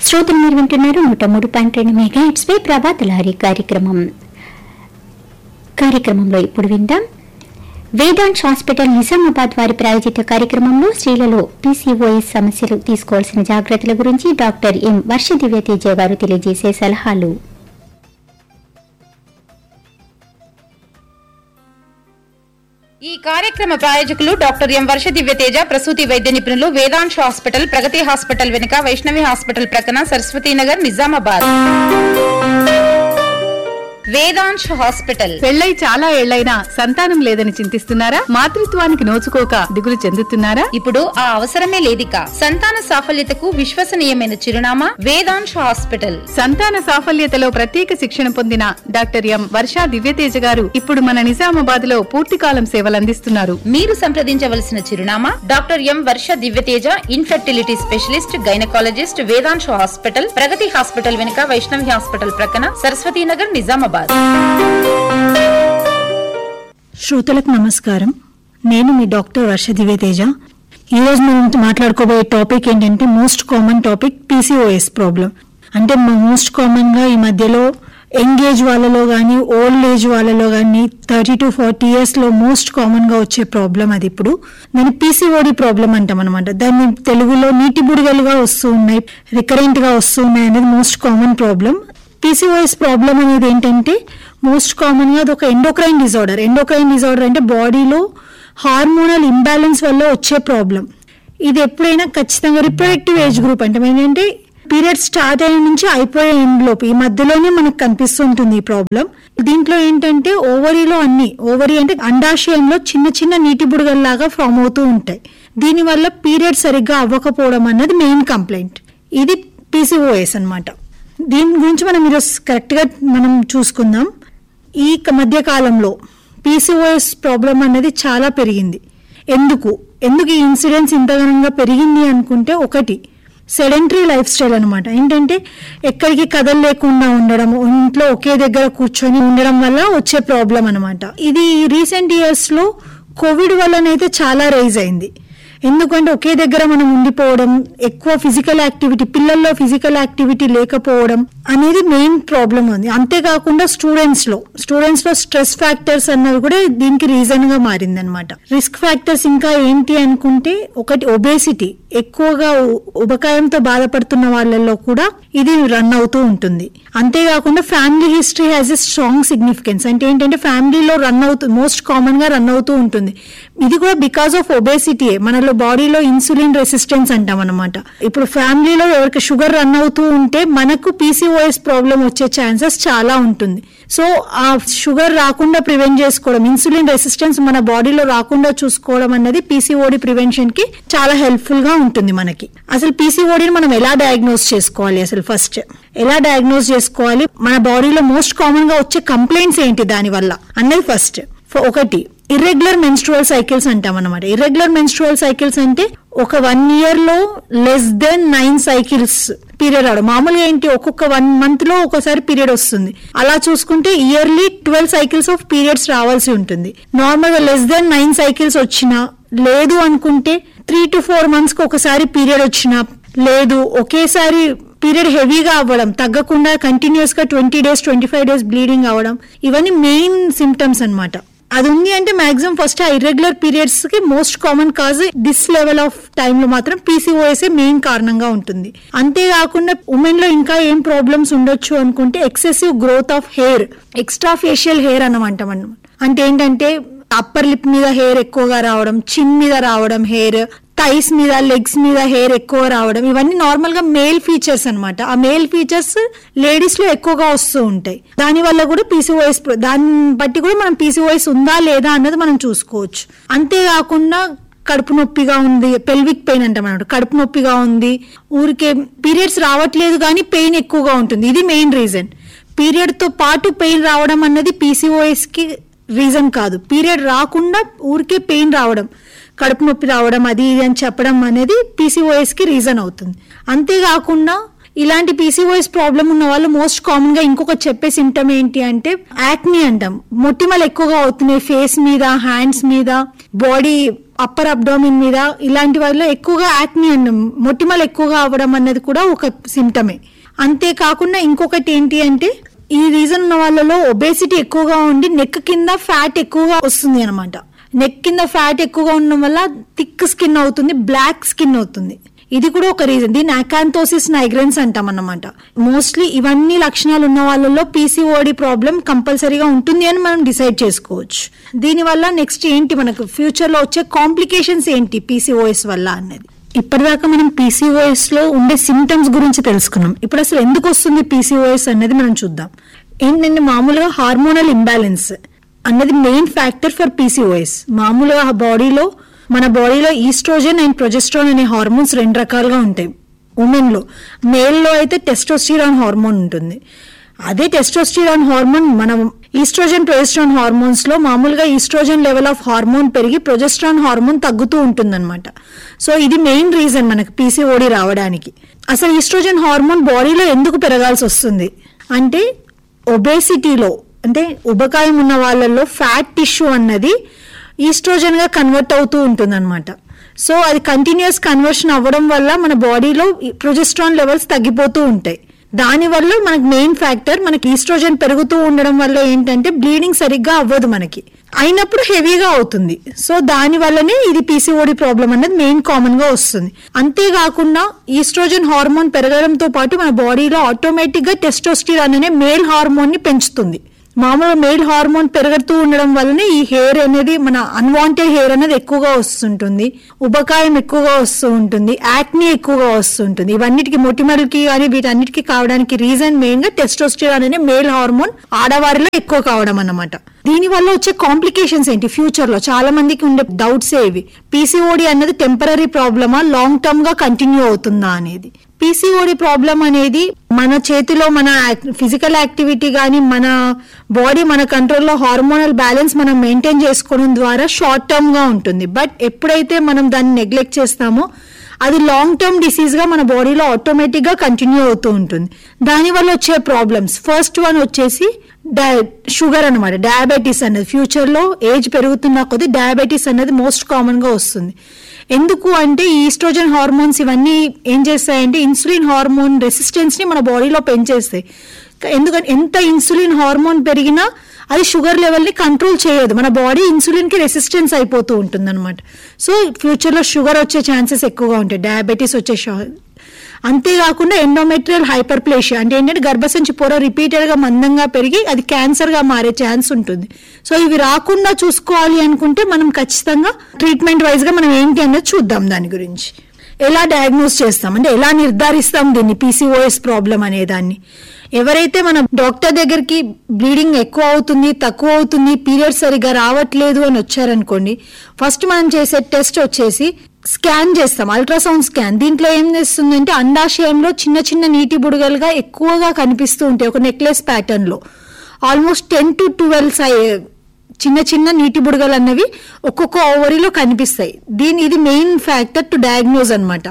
శ్రోతలు మీరు వింటున్నారు నూట మూడు పాయింట్ రెండు మెగా హెట్స్ పై ప్రభాత లహరి కార్యక్రమం కార్యక్రమంలో ఇప్పుడు విందాం వేదాంత్ హాస్పిటల్ నిజామాబాద్ వారి ప్రాయోజిత కార్యక్రమంలో స్త్రీలలో పీసీఓఎస్ సమస్యలు తీసుకోవాల్సిన జాగ్రత్తల గురించి డాక్టర్ ఎం వర్ష దివ్యతేజ గారు తెలియజేసే సలహాలు ఈ కార్యక్రమ ప్రాయోజకులు డాక్టర్ ఎం వర్ష దివ్యతేజ ప్రసూతి వైద్య నిపుణులు వేదాంశ హాస్పిటల్ ప్రగతి హాస్పిటల్ వెనుక వైష్ణవి హాస్పిటల్ ప్రక్కన సరస్వతీనగర్ నిజామాబాద్ వేదాంశ్ హాస్పిటల్ పెళ్ళై చాలా ఏళ్లైనా సంతానం లేదని చింతిస్తున్నారా మాతృత్వానికి నోచుకోక దిగులు చెందుతున్నారా ఇప్పుడు ఆ అవసరమే లేదిక సంతాన సాఫల్యతకు విశ్వసనీయమైన చిరునామా వేదాంశ్ హాస్పిటల్ సంతాన సాఫల్యతలో ప్రత్యేక శిక్షణ పొందిన డాక్టర్ ఎం వర్షా దివ్యతేజ గారు ఇప్పుడు మన నిజామాబాద్ లో పూర్తికాలం సేవలందిస్తున్నారు మీరు సంప్రదించవలసిన చిరునామా doctor M Varsha Divyateja infertility specialist gynaecologist Vedamsha hospital Pragati hospital వెనుక వైష్ణవి హాస్పిటల్ ప్రక్కన సరస్వతీనగర్ నిజామాబాద్ శ్రోతలకు నమస్కారం నేను మీ డాక్టర్ వర్ష దివేతేజ ఈరోజు మనం మాట్లాడుకోబోయే టాపిక్ ఏంటంటే most common topic PCOS problem అంటే మోస్ట్ కామన్ గా ఈ మధ్యలో యంగ్ ఏజ్ వాళ్ళలో కానీ ఓల్డ్ ఏజ్ వాళ్ళలో కానీ థర్టీ టు ఫార్టీ ఇయర్స్ లో మోస్ట్ కామన్ గా వచ్చే ప్రాబ్లం అది ఇప్పుడు దాన్ని పీసీఓడి ప్రాబ్లం అంటాం అనమాట దాన్ని తెలుగులో నీటి బుడగలుగా వస్తూ ఉన్నాయి రికరెంట్ గా వస్తూ ఉన్నాయి అనేది most common problem PCOS problem అనేది ఏంటంటే మోస్ట్ కామన్ గా అది ఒక ఎండోక్రైన్ డిజార్డర్ ఎండోక్రైన్ డిజార్డర్ అంటే బాడీలో హార్మోనల్ ఇంబ్యాలెన్స్ వల్ల వచ్చే ప్రాబ్లం ఇది ఎప్పుడైనా ఖచ్చితంగా రిప్రొడక్టివ్ ఏజ్ గ్రూప్ అంటే ఏంటంటే పీరియడ్ స్టార్ట్ అయిన నుంచి అయిపోయే ఎండ్ లోపు ఈ మధ్యలోనే మనకు కనిపిస్తుంటుంది ఈ ప్రాబ్లం దీంట్లో ఏంటంటే ఓవరీలో అన్ని ఓవరీ అంటే అండాశయంలో చిన్న చిన్న నీటి బుడగల్లాగా ఫామ్ అవుతూ ఉంటాయి దీనివల్ల పీరియడ్ సరిగ్గా అవ్వకపోవడం అన్నది మెయిన్ కంప్లైంట్ ఇది పీసీఓఎస్ అన్నమాట దీని గురించి మనం ఈరోజు కరెక్ట్గా మనం చూసుకుందాం ఈ క- మధ్య కాలంలో పీసీఓఎస్ ప్రాబ్లం అనేది చాలా పెరిగింది ఎందుకు ఎందుకు ఈ ఇన్సిడెన్స్ ఇంతగానంగా పెరిగింది అనుకుంటే ఒకటి సెడెంటరీ లైఫ్ స్టైల్ అనమాట ఏంటంటే ఎక్కడికి కదలలేకుండా ఉండడం ఇంట్లో ఒకే దగ్గర కూర్చొని ఉండడం వల్ల వచ్చే ప్రాబ్లం అనమాట ఇది రీసెంట్ ఇయర్స్ లో కోవిడ్ వల్లనైతే చాలా రైజ్ అయింది ఎందుకంటే ఒకే దగ్గర మనం ఉండిపోవడం ఎక్కువ ఫిజికల్ యాక్టివిటీ పిల్లల్లో ఫిజికల్ యాక్టివిటీ లేకపోవడం అనేది మెయిన్ ప్రాబ్లం ఉంది అంతేకాకుండా స్టూడెంట్స్ లో స్టూడెంట్స్ లో స్ట్రెస్ ఫ్యాక్టర్స్ అన్నవి కూడా దీనికి రీజన్ గా మారింది అనమాట రిస్క్ ఫ్యాక్టర్స్ ఇంకా ఏంటి అనుకుంటే ఒకటి ఒబేసిటీ ఎక్కువగా ఉ- ఉబకాయంతో బాధపడుతున్న వాళ్ళల్లో కూడా ఇది రన్ అవుతూ ఉంటుంది అంతేకాకుండా family history has a strong significance అంటే ఏంటంటే ఫ్యామిలీలో రన్ అవుతూ మోస్ట్ కామన్ గా రన్ అవుతూ ఉంటుంది ఇది కూడా బికాస్ ఆఫ్ ఒబేసిటీ మనలో బాడీలో ఇన్సులిన్ రెసిస్టెన్స్ అంటాం అనమాట ఇప్పుడు ఫ్యామిలీలో ఎవరికి షుగర్ రన్ అవుతూ ఉంటే మనకు పీసీఓఎస్ ప్రాబ్లం వచ్చే ఛాన్సెస్ చాలా ఉంటుంది సో ఆ షుగర్ రాకుండా ప్రివెంట్ చేసుకోవడం ఇన్సులిన్ రెసిస్టెన్స్ మన బాడీలో రాకుండా చూసుకోవడం అన్నది పీసీఓడి ప్రివెన్షన్ కి చాలా హెల్ప్ఫుల్ గా ఉంటుంది మనకి అసలు పీసీఓడిని మనం ఎలా డయాగ్నోస్ చేసుకోవాలి అసలు ఫస్ట్ ఎలా డయాగ్నోస్ చేసుకోవాలి మన బాడీలో మోస్ట్ కామన్ గా వచ్చే కంప్లైంట్స్ ఏంటి దాని వల్ల అన్నది ఫస్ట్ ఒకటి ఇర్రెగ్యులర్ మెన్స్ట్రువల్ సైకిల్స్ అంటాం అనమాట ఇర్రెగ్యులర్ మెన్స్ట్రువల్ సైకిల్స్ అంటే ఒక వన్ ఇయర్ లో less than nine cycles period రావడం మామూలుగా ఏంటి ఒక్కొక్క వన్ మంత్ లో ఒక్కోసారి పీరియడ్ వస్తుంది అలా చూసుకుంటే yearly twelve cycles of periods రావాల్సి ఉంటుంది నార్మల్ గా లెస్ దెన్ నైన్ సైకిల్స్ వచ్చినా లేదు అనుకుంటే త్రీ టు ఫోర్ మంత్స్ కి ఒకసారి పీరియడ్ వచ్చినా లేదు ఒకేసారి పీరియడ్ హెవీగా అవ్వడం తగ్గకుండా కంటిన్యూస్ గా twenty days twenty five days bleeding అవ్వడం ఇవన్నీ మెయిన్ సిమ్టమ్స్ అన్నమాట అది ఉంది అంటే మాక్సిమం ఫస్ట్ ఆ ఇర్రెగ్యులర్ పీరియడ్స్ కి most common cause this level of time లో మాత్రం పీసీఓఎస్ మెయిన్ కారణంగా ఉంటుంది అంతేకాకుండా ఉమెన్ లో ఇంకా ఏం ప్రాబ్లమ్స్ ఉండొచ్చు అనుకుంటే excessive growth of hair extra facial hair అనమాట మనం అంటే ఏంటంటే అప్పర్ లిప్ మీద హెయిర్ ఎక్కువగా రావడం చిన్ మీద రావడం హెయిర్ థైస్ మీద లెగ్స్ మీద హెయిర్ ఎక్కువ రావడం ఇవన్నీ నార్మల్ గా మేల్ ఫీచర్స్ అన్నమాట ఆ మేల్ ఫీచర్స్ లేడీస్ లో ఎక్కువగా వస్తూ ఉంటాయి దాని వల్ల కూడా పీసీఓఎస్ దాన్ని బట్టి కూడా మనం పీసీఓఎస్ ఉందా లేదా అన్నది మనం చూసుకోవచ్చు అంతేకాకుండా కడుపు నొప్పిగా ఉంది పెల్విక్ పెయిన్ అంటాం అన్నమాట కడుపు నొప్పిగా ఉంది ఊరికే పీరియడ్స్ రావట్లేదు కానీ పెయిన్ ఎక్కువగా ఉంటుంది ఇది మెయిన్ రీజన్ పీరియడ్ తో పాటు పెయిన్ రావడం అన్నది పీసీఓఎస్ కి రీజన్ కాదు పీరియడ్ రాకుండా ఊరికే పెయిన్ రావడం కడుపు నొప్పి రావడం అది ఇది అని చెప్పడం అనేది పీసీఓఎస్ కి రీజన్ అవుతుంది అంతేకాకుండా ఇలాంటి పీసీఓఎస్ ప్రాబ్లం ఉన్న వాళ్ళు మోస్ట్ కామన్ గా ఇంకొక చెప్పే సిమ్టమ్ ఏంటి అంటే యాక్ని అంటాం మొటిమలు ఎక్కువగా అవుతున్నాయి ఫేస్ మీద హ్యాండ్స్ మీద బాడీ అప్పర్ అబ్డామిన్ మీద ఇలాంటి వాళ్ళలో ఎక్కువగా యాక్ని అండ్ మొటిమలు ఎక్కువగా అవ్వడం అన్నది కూడా ఒక సిమ్టమే అంతేకాకుండా ఇంకొకటి ఏంటి అంటే ఈ రీజన్ ఉన్న వాళ్ళలో ఒబేసిటీ ఎక్కువగా ఉండి నెక్ కింద ఫ్యాట్ ఎక్కువగా వస్తుంది అనమాట నెక్ కింద ఫ్యాట్ ఎక్కువగా ఉండడం వల్ల థిక్ స్కిన్ అవుతుంది బ్లాక్ స్కిన్ అవుతుంది ఇది కూడా ఒక రీజన్ దీన్ని అకాంతోసిస్ నైగ్రెన్స్ అంటాం అన్నమాట మోస్ట్లీ ఇవన్నీ లక్షణాలు ఉన్న వాళ్ళలో పీసీఓడి ప్రాబ్లం కంపల్సరీగా ఉంటుంది అని మనం డిసైడ్ చేసుకోవచ్చు దీనివల్ల నెక్స్ట్ ఏంటి మనకు ఫ్యూచర్ లో వచ్చే కాంప్లికేషన్స్ ఏంటి పీసీఓఎస్ వల్ల అన్నది ఇప్పటిదాకా మనం పీసీఓఎస్ లో ఉండే సిమ్టమ్స్ గురించి తెలుసుకున్నాం ఇప్పుడు అసలు ఎందుకు వస్తుంది పీసీఓఎస్ అన్నది మనం చూద్దాం ఏంటంటే మామూలుగా హార్మోనల్ ఇంబ్యాలెన్స్ అన్నది మెయిన్ ఫ్యాక్టర్ ఫర్ పీసీఓఎస్ మామూలుగా బాడీలో మన బాడీలో ఈస్ట్రోజన్ అండ్ ప్రొజెస్ట్రాన్ అనే హార్మోన్స్ రెండు రకాలుగా ఉంటాయి ఉమెన్ లో మేల్ లో అయితే టెస్టోస్టిరాన్ హార్మోన్ ఉంటుంది అదే టెస్టోస్టిరాన్ హార్మోన్ మనం ఈస్ట్రోజన్ ప్రొజెస్ట్రాన్ హార్మోన్స్ లో మామూలుగా ఈస్ట్రోజన్ లెవెల్ ఆఫ్ హార్మోన్ పెరిగి ప్రొజెస్ట్రాన్ హార్మోన్ తగ్గుతూ ఉంటుందన్నమాట సో ఇది మెయిన్ రీజన్ మనకి పీసీఓడి రావడానికి అసలు ఈస్ట్రోజన్ హార్మోన్ బాడీలో ఎందుకు పెరగాల్సి వస్తుంది అంటే ఒబేసిటీలో అంటే ఉబకాయం ఉన్న వాళ్ళల్లో ఫ్యాట్ టిష్యూ అన్నది ఈస్ట్రోజన్ గా కన్వర్ట్ అవుతూ ఉంటుంది సో అది కంటిన్యూస్ కన్వర్షన్ అవ్వడం వల్ల మన బాడీలో ప్రొజెస్ట్రాన్ లెవెల్స్ తగ్గిపోతూ ఉంటాయి దాని వల్ల మనకి మెయిన్ ఫ్యాక్టర్ మనకి ఈస్ట్రోజన్ పెరుగుతూ ఉండడం వల్ల ఏంటంటే బ్లీడింగ్ సరిగ్గా అవ్వదు మనకి అయినప్పుడు హెవీగా అవుతుంది సో దాని వల్లనే ఇది పీసీఓడి ప్రాబ్లం అనేది మెయిన్ కామన్ గా వస్తుంది అంతేకాకుండా ఈస్ట్రోజన్ హార్మోన్ పెరగడంతో పాటు మన బాడీలో ఆటోమేటిక్ గా టెస్టోస్టిరాన్ అనే మేల్ హార్మోన్ ని పెంచుతుంది మామూలుగా మేల్ హార్మోన్ పెరుగుతూ ఉండడం వల్లనే ఈ హెయిర్ అనేది మన అన్వాంటెడ్ హెయిర్ అనేది ఎక్కువగా వస్తుంటుంది ఉబకాయం ఎక్కువగా వస్తూ ఉంటుంది యాక్ని ఎక్కువగా వస్తుంటుంది ఇవన్నిటికి మొటిమలకి కానీ వీటన్నిటికీ కావడానికి రీజన్ మెయిన్ గా టెస్టోస్టిరాన్ అనే మేల్ హార్మోన్ ఆడవారిలో ఎక్కువ కావడం అన్నమాట దీని వల్ల వచ్చే కాంప్లికేషన్స్ ఏంటి ఫ్యూచర్ లో చాలా మందికి ఉండే డౌట్స్ ఇవి పీసీఓడి అన్నది టెంపరీ ప్రాబ్లమా లాంగ్ టర్మ్ గా కంటిన్యూ అవుతుందా అనేది పీసీఓడి ప్రాబ్లం అనేది మన చేతిలో మన ఫిజికల్ యాక్టివిటీ కానీ మన బాడీ మన కంట్రోల్లో హార్మోనల్ బ్యాలెన్స్ మనం మెయింటైన్ చేసుకోవడం ద్వారా షార్ట్ టర్మ్ గా ఉంటుంది బట్ ఎప్పుడైతే మనం దాన్ని నెగ్లెక్ట్ చేస్తామో అది లాంగ్ టర్మ్ డిసీజ్ గా మన బాడీలో ఆటోమేటిక్ గా కంటిన్యూ అవుతూ ఉంటుంది దాని వల్ల వచ్చే ప్రాబ్లమ్స్ ఫస్ట్ వన్ వచ్చేసి షుగర్ అనమాట డయాబెటీస్ అనేది ఫ్యూచర్ లో ఏజ్ పెరుగుతున్న కొద్దీ డయాబెటీస్ అనేది మోస్ట్ కామన్ గా వస్తుంది ఎందుకు అంటే ఈ ఈస్ట్రోజన్ హార్మోన్స్ ఇవన్నీ ఏం చేస్తాయంటే ఇన్సులిన్ హార్మోన్ రెసిస్టెన్స్ ని మన బాడీలో పెంచేస్తాయి ఎందుకంటే ఎంత ఇన్సులిన్ హార్మోన్ పెరిగినా అది షుగర్ లెవెల్ ని కంట్రోల్ చేయదు మన బాడీ ఇన్సులిన్ కి రెసిస్టెన్స్ అయిపోతూ ఉంటుంది అనమాట సో ఫ్యూచర్ లో షుగర్ వచ్చే ఛాన్సెస్ ఎక్కువగా ఉంటాయి డయాబెటీస్ వచ్చే అంతేకాకుండా ఎండోమెట్రియల్ హైపర్ప్లేషియా అంటే ఏంటంటే గర్భసంచి పొర రిపీటెడ్ గా మందంగా పెరిగి అది క్యాన్సర్ గా మారే ఛాన్స్ ఉంటుంది సో ఇవి రాకుండా చూసుకోవాలి అనుకుంటే మనం ఖచ్చితంగా ట్రీట్మెంట్ వైజ్ గా మనం ఏంటి అనేది చూద్దాం దాని గురించి ఎలా డయాగ్నోస్ చేస్తాం అంటే ఎలా నిర్ధారిస్తాం దీన్ని పీసీఓఎస్ ప్రాబ్లం అనే దాన్ని ఎవరైతే మన డాక్టర్ దగ్గరికి బ్లీడింగ్ ఎక్కువ అవుతుంది తక్కువ అవుతుంది పీరియడ్ సరిగా రావట్లేదు అని వచ్చారనుకోండి ఫస్ట్ మనం చేసే టెస్ట్ వచ్చేసి స్కాన్ చేస్తాం అల్ట్రాసౌండ్ స్కాన్ దీంట్లో ఏం చేస్తుందంటే అండాశయంలో చిన్న చిన్న నీటి బుడగలుగా ఎక్కువగా కనిపిస్తూ ఉంటాయి ఒక నెక్లెస్ ప్యాటర్న్ లో ఆల్మోస్ట్ టెన్ టు ట్వెల్వ్ చిన్న చిన్న నీటి బుడగలు అన్నవి ఒక్కొక్క ఓవరీలో కనిపిస్తాయి దీని ఇది మెయిన్ ఫ్యాక్టర్ టు డయాగ్నోజ్ అనమాట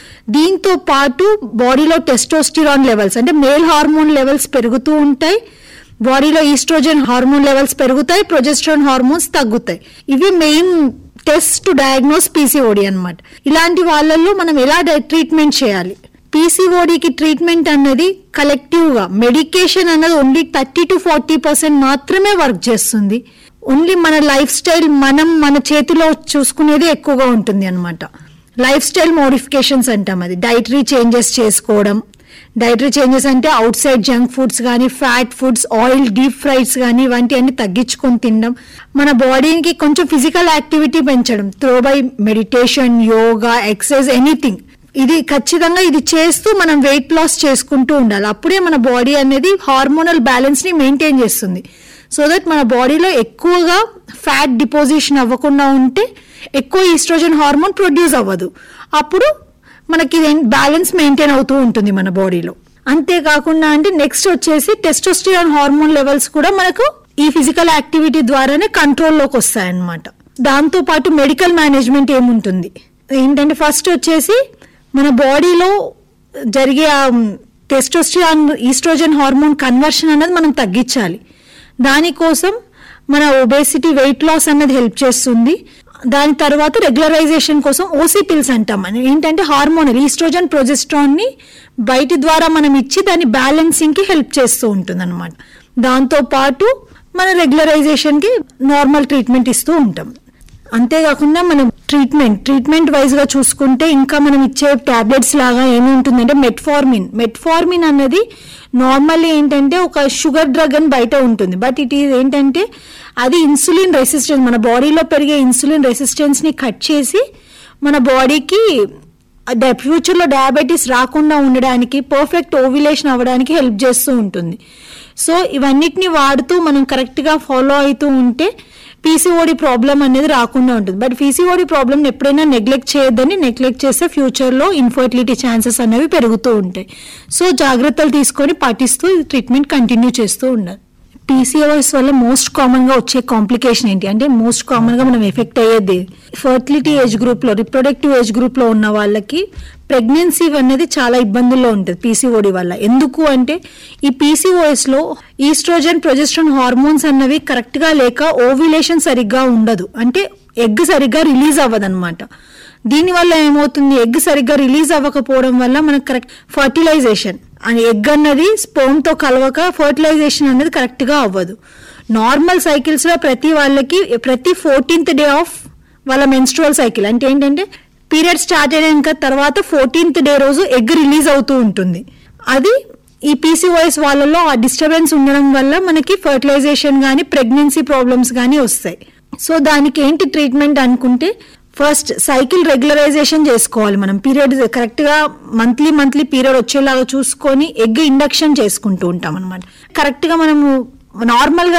దీంతో పాటు బాడీలో టెస్టోస్టిరాన్ లెవెల్స్ అంటే మేల్ హార్మోన్ లెవెల్స్ పెరుగుతూ ఉంటాయి బాడీలో ఈస్ట్రోజన్ హార్మోన్ లెవెల్స్ పెరుగుతాయి ప్రొజెస్ట్రాన్ హార్మోన్స్ తగ్గుతాయి ఇవి main test to diagnose PCOD అనమాట ఇలాంటి వాళ్ళల్లో మనం ఎలా ట్రీట్మెంట్ చేయాలి పీసీఓడికి ట్రీట్మెంట్ అన్నది కలెక్టివ్ గా మెడికేషన్ అన్నది only thirty to forty percent మాత్రమే వర్క్ చేస్తుంది ఓన్లీ మన లైఫ్ స్టైల్ మనం మన చేతిలో చూసుకునేది ఎక్కువగా ఉంటుంది అనమాట లైఫ్ స్టైల్ మోడిఫికేషన్స్ అంటాం అది డైటరీ చేంజెస్ చేసుకోవడం డైటరీ చేంజెస్ అంటే అవుట్ సైడ్ జంక్ ఫుడ్స్ కానీ fat foods oil deep fries కానీ ఇవంటి అన్ని తగ్గించుకొని తినడం మన బాడీకి కొంచెం ఫిజికల్ యాక్టివిటీ పెంచడం through by meditation yoga exercise anything ఇది ఖచ్చితంగా ఇది చేస్తూ మనం వెయిట్ లాస్ చేసుకుంటూ ఉండాలి అప్పుడే మన బాడీ అనేది హార్మోనల్ బ్యాలెన్స్ ని మెయింటైన్ చేస్తుంది సో దట్ మన బాడీలో ఎక్కువగా ఫ్యాట్ డిపోజిషన్ అవ్వకుండా ఉంటే ఎక్కువ ఈస్ట్రోజన్ హార్మోన్ ప్రొడ్యూస్ అవ్వదు అప్పుడు మనకి బ్యాలెన్స్ మెయింటైన్ అవుతూ ఉంటుంది మన బాడీలో అంతేకాకుండా అంటే నెక్స్ట్ వచ్చేసి టెస్టోస్టిరాన్ హార్మోన్ లెవెల్స్ కూడా మనకు ఈ ఫిజికల్ యాక్టివిటీ ద్వారానే కంట్రోల్లోకి వస్తాయన్నమాట దాంతో పాటు మెడికల్ మేనేజ్మెంట్ ఏముంటుంది ఏంటంటే ఫస్ట్ వచ్చేసి మన బాడీలో జరిగే టెస్టోస్టిరాన్ ఈస్ట్రోజన్ హార్మోన్ కన్వర్షన్ అనేది మనం తగ్గించాలి దానికోసం మన ఒబేసిటీ వెయిట్ లాస్ అనేది హెల్ప్ చేస్తుంది దాని తర్వాత రెగ్యులరైజేషన్ కోసం ఓసీ పిల్స్ అంటాం మనం ఏంటంటే హార్మోనల్ ఈస్ట్రోజన్ ప్రొజెస్ట్రాన్ ని బయటి ద్వారా మనం ఇచ్చి దాని బ్యాలెన్సింగ్ కి హెల్ప్ చేస్తూ ఉంటుంది అనమాట దాంతో పాటు మన రెగ్యులరైజేషన్ కి నార్మల్ ట్రీట్మెంట్ ఇస్తూ ఉంటాం అంతేకాకుండా మనం ట్రీట్మెంట్ ట్రీట్మెంట్ వైజ్ గా చూసుకుంటే ఇంకా మనం ఇచ్చే టాబ్లెట్స్ లాగా ఏమి ఉంటుందంటే మెట్ఫార్మిన్ మెట్ఫార్మిన్ అన్నది నార్మల్లీ ఏంటంటే ఒక షుగర్ డ్రగ్ అని బయట ఉంటుంది బట్ ఇట్ ఈజ్ ఏంటంటే అది ఇన్సులిన్ రెసిస్టెన్స్ మన బాడీలో పెరిగే ఇన్సులిన్ రెసిస్టెన్స్ ని కట్ చేసి మన బాడీకి ఫ్యూచర్ లో డయాబెటీస్ రాకుండా ఉండడానికి పర్ఫెక్ట్ ఓవిలేషన్ అవ్వడానికి హెల్ప్ చేస్తూ ఉంటుంది సో ఇవన్నిటిని వాడుతూ మనం కరెక్ట్ గా ఫాలో అవుతూ ఉంటే పీసీఓడి ప్రాబ్లం అనేది రాకుండా ఉంటుంది బట్ పీసీఓడి ప్రాబ్లమ్ ఎప్పుడైనా నెగ్లెక్ట్ చేయొద్దని నెగ్లెక్ట్ చేస్తే ఫ్యూచర్ లో ఇన్ఫర్టిలిటీ ఛాన్సెస్ అనేవి పెరుగుతూ ఉంటాయి సో జాగ్రత్తలు తీసుకొని పాటిస్తూ ట్రీట్మెంట్ కంటిన్యూ చేస్తూ ఉండాలి పీసీఓఎస్ వల్ల మోస్ట్ కామన్ గా వచ్చే కాంప్లికేషన్ ఏంటి అంటే మోస్ట్ కామన్ గా మనం ఎఫెక్ట్ అయ్యేది ఫర్టిలిటీ ఏజ్ గ్రూప్ లో రిప్రొడక్టివ్ ఏజ్ గ్రూప్ లో ఉన్న వాళ్ళకి ప్రెగ్నెన్సీ అనేది చాలా ఇబ్బందుల్లో ఉంటుంది పీసీఓడి వల్ల ఎందుకు అంటే ఈ పీసీఓఎస్ లో ఈస్ట్రోజన్ ప్రొజెస్ట్రాన్ హార్మోన్స్ అన్నవి కరెక్ట్ గా లేక ఓవ్యులేషన్ సరిగ్గా ఉండదు అంటే ఎగ్ సరిగ్గా రిలీజ్ అవ్వదన్నమాట దీనివల్ల ఏమవుతుంది ఎగ్ సరిగ్గా రిలీజ్ అవ్వకపోవడం వల్ల మనకు కరెక్ట్ ఫర్టిలైజేషన్ అని ఎగ్ అన్నది స్పోమ్ తో కలవక ఫర్టిలైజేషన్ అనేది కరెక్ట్ గా అవ్వదు నార్మల్ సైకిల్స్ లో ప్రతి వాళ్ళకి ప్రతి ఫోర్టీన్త్ డే ఆఫ్ వాళ్ళ మెన్స్ట్రువల్ సైకిల్ అంటే ఏంటంటే పీరియడ్ స్టార్ట్ అయినాక తర్వాత ఫోర్టీన్త్ డే రోజు ఎగ్ రిలీజ్ అవుతూ ఉంటుంది అది ఈ పీసీఓఎస్ వాళ్ళలో ఆ డిస్టర్బెన్స్ ఉండడం వల్ల మనకి ఫర్టిలైజేషన్ కానీ ప్రెగ్నెన్సీ ప్రాబ్లమ్స్ కానీ వస్తాయి సో దానికి ఏంటి ట్రీట్మెంట్ అనుకుంటే ఫస్ట్ సైకిల్ రెగ్యులరైజేషన్ చేసుకోవాలి మనం పీరియడ్ కరెక్ట్ గా మంత్లీ మంత్లీ పీరియడ్ వచ్చేలాగా చూసుకొని ఎగ్ ఇండక్షన్ చేసుకుంటూ ఉంటాం అనమాట కరెక్ట్ గా మనము నార్మల్ గా